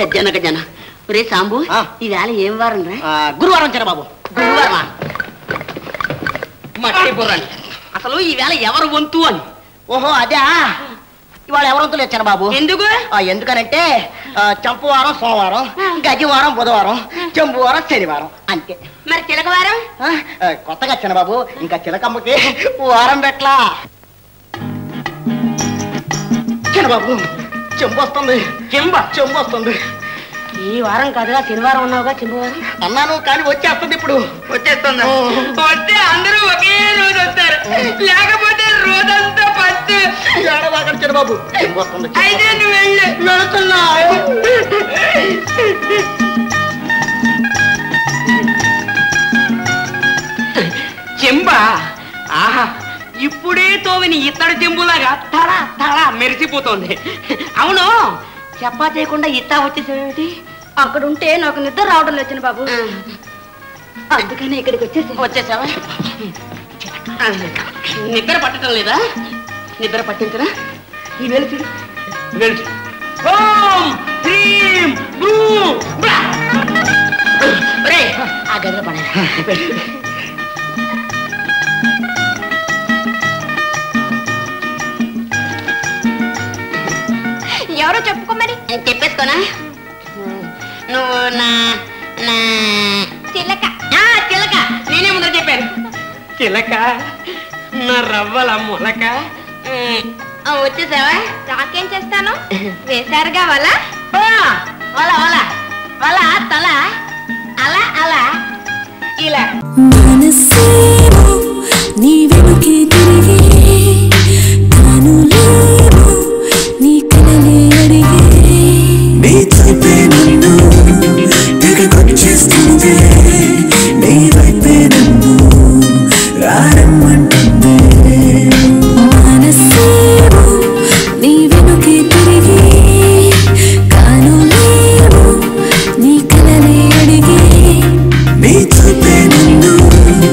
జనక జన రే సాంబు ఆ. ఈవేళ ఏం వారం రా ఆ, గురువారం చిన్నబాబు గురువారమా మట్టి బుర్రని అసలు ఈవేళ ఎవరు వంతు అని ఓహో అదే ఇవాళ ఎవరంతో లేదు చిన్నబాబు ఎందుకు ఆ, ఎందుకనంటే ఆ, చంపువారం సోమవారం గజవారం బుధవారం చెంబువారం శనివారం అంతే మరి చిలక వారం ఆ, ఆ, కొత్తగా చిన్నబాబు ఇంకా చిలకమ్మకి వారం పెట్లా చిన్నబాబు చెంబు వస్తుంది చెంబ చెంబు వస్తుంది ఈ వారం కాదుగా శనివారం ఉన్నావుగా చెంబువారం అన్నాను కానీ వచ్చేస్తుంది ఇప్పుడు వచ్చేస్తుందా ఓ. వస్తే అందరూ ఒకే రోజు వస్తారు లేకపోతే రోజంతా పచ్చు ఏడవాగండి చిన్నబాబు చెంబు వస్తుంది చెంబు అయితే నువ్వు వెళ్ళు వెళుతున్నా చెంబా ఆహా ఇప్పుడే తోవిని ఇత్తడి చెంబులాగా తల తల మెరిసిపోతోంది అవును చెప్పా చేయకుండా ఇట్టా వచ్చేసేమిటి అక్కడ ఉంటే నాకు నిద్ర రావడం లేదు బాబు అందుకని ఇక్కడికి వచ్చేసి వచ్చేసావా నిద్ర పట్టడం లేదా నిద్ర పట్టించరా ఈ వేలు చూడు వెళ్ళు. ఓం హ్రీం బ్రూం బ్రా. ఒరేయ్, ఆ గదిలో పడాలి ఎవరో చెప్పుకోమని చెప్పేసుకోనా నువ్వు నా నా చిలక ఆ, చిలక నేనే ముందర చెప్పాను చిలక నా రవ్వల మొలక ఉమ్, ఆ, వచ్చేసావా నాకేం చేస్తాను వేశారుగా వాళ్ళ ఆ,